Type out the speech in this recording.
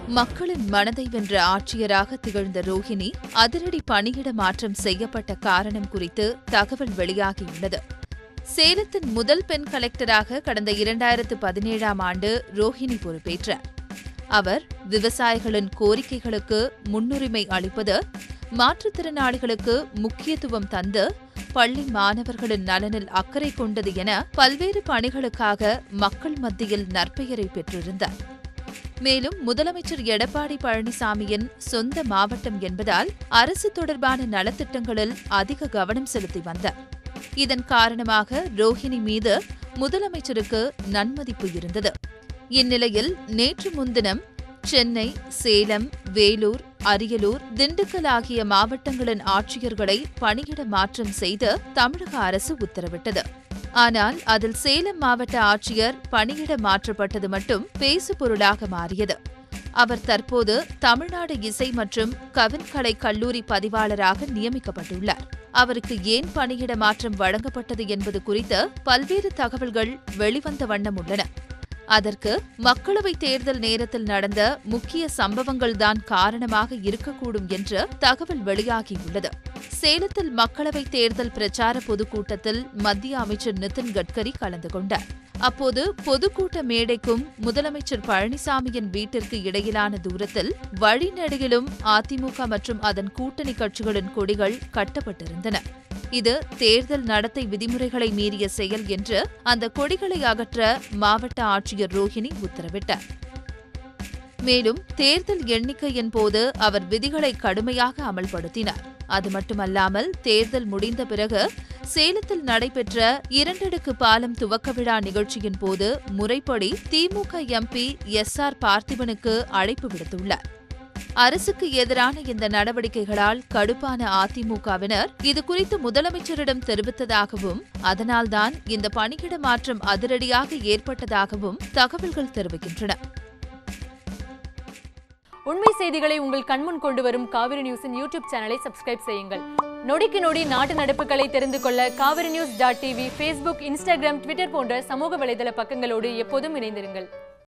மக்களின் மனதை வென்ற ஆட்சியராக திகழ்ந்த ரோஹிணி அதிரடி பணியிட மாற்றம் செய்யப்பட்ட காரணம் குறித்து தகவல் வெளியாகியுள்ளது சேலத்தின் முதல் பெண் கலெக்டராக கடந்த இரண்டாயிரத்து பதினேழாம் ஆண்டு ரோஹிணி பொறுப்பேற்றார் அவர் விவசாயிகளின் கோரிக்கைகளுக்கு முன்னுரிமை அளிப்பது மாற்றுத்திறனாளிகளுக்கு முக்கியத்துவம் தந்து பள்ளி மாணவர்களின் நலனில் அக்கறை கொண்டது என பல்வேறு பணிகளுக்காக மக்கள் மத்தியில் நற்பெயரை பெற்றிருந்தார் மேலும் முதலமைச்சர் எடப்பாடி பழனிசாமியின் சொந்த மாவட்டம் என்பதால் அரசு தொடர்பான நலத்திட்டங்களில் அதிக கவனம் செலுத்தி வந்தார் இதன் காரணமாக ரோஹிணி மீது முதலமைச்சருக்கு நன்மதிப்பு இருந்தது இந்நிலையில் நேற்று முன்தினம் சென்னை சேலம் வேலூர் அரியலூர் திண்டுக்கல் ஆகிய மாவட்டங்களின் ஆட்சியர்களை பணியிட மாற்றம் செய்து தமிழக அரசு உத்தரவிட்டது ஆனால் அதில் சேலம் மாவட்ட ஆட்சியர் பணியிட மாற்றப்பட்டது மட்டும் பேசுபொருளாக மாறியது அவர் தற்போது தமிழ்நாடு இசை மற்றும் கவின்கலை கல்லூரி பதிவாளராக நியமிக்கப்பட்டுள்ளார் அவருக்கு ஏன் பணியிட மாற்றம் வழங்கப்பட்டது என்பது குறித்து பல்வேறு தகவல்கள் வெளிவந்த வண்ணம் உள்ளன அதற்கு மக்களவைத் தேர்தல் நேரத்தில் நடந்த முக்கிய சம்பவங்கள்தான் காரணமாக இருக்கக்கூடும் என்று தகவல் வெளியாகியுள்ளது சேலத்தில் மக்களவைத் தேர்தல் பிரச்சார பொதுக்கூட்டத்தில் மத்திய அமைச்சர் நிதின் கட்கரி கலந்து கொண்டார் அப்போது பொதுக்கூட்ட மேடைக்கும் முதலமைச்சர் பழனிசாமியின் வீட்டிற்கு இடையிலான தூரத்தில் வழிநெடுகிலும் அதிமுக மற்றும் அதன் கூட்டணி கட்சிகளின் கொடிகள் கட்டப்பட்டிருந்தன இது தேர்தல் நடத்தை விதிமுறைகளை மீறிய செயல் என்று அந்த கொடிகளை அகற்ற மாவட்ட ஆட்சியர் ரோஹிணி உத்தரவிட்டார் மேலும் தேர்தல் எண்ணிக்கையின் போது அவர் விதிகளை கடுமையாக அமல்படுத்தினார் அது மட்டுமல்லாமல் தேர்தல் முடிந்த பிறகு சேலத்தில் நடைபெற்ற இரண்டடுக்கு பாலம் துவக்க விழா நிகழ்ச்சியின் போது முறைப்படி திமுக எம்பி எஸ் ஆர் பார்த்திபனுக்கு அழைப்பு விடுத்துள்ளார் அரசுக்கு எதிரான இந்த நடவடிக்கைகளால் கடுப்பான அதிமுகவினர் இதுகுறித்து முதலமைச்சரிடம் தெரிவித்ததாகவும் அதனால்தான் இந்த பணியிட மாற்றம் அதிரடியாக ஏற்பட்டதாகவும் தகவல்கள் தெரிவிக்கின்றன உண்மை செய்திகளை உங்கள் கண்முன் கொண்டு வரும் காவிரி நியூஸின் யூடியூப் சேனலை சப்ஸ்கிரைப் செய்யுங்கள் நொடிக்கு நொடி நாட்டு நடப்புகளை தெரிந்து கொள்ள Kaveri news dot TV Facebook Instagram Twitter போன்ற சமூக வலைதள பக்கங்களோடு எப்போதும் இணைந்திருங்கள்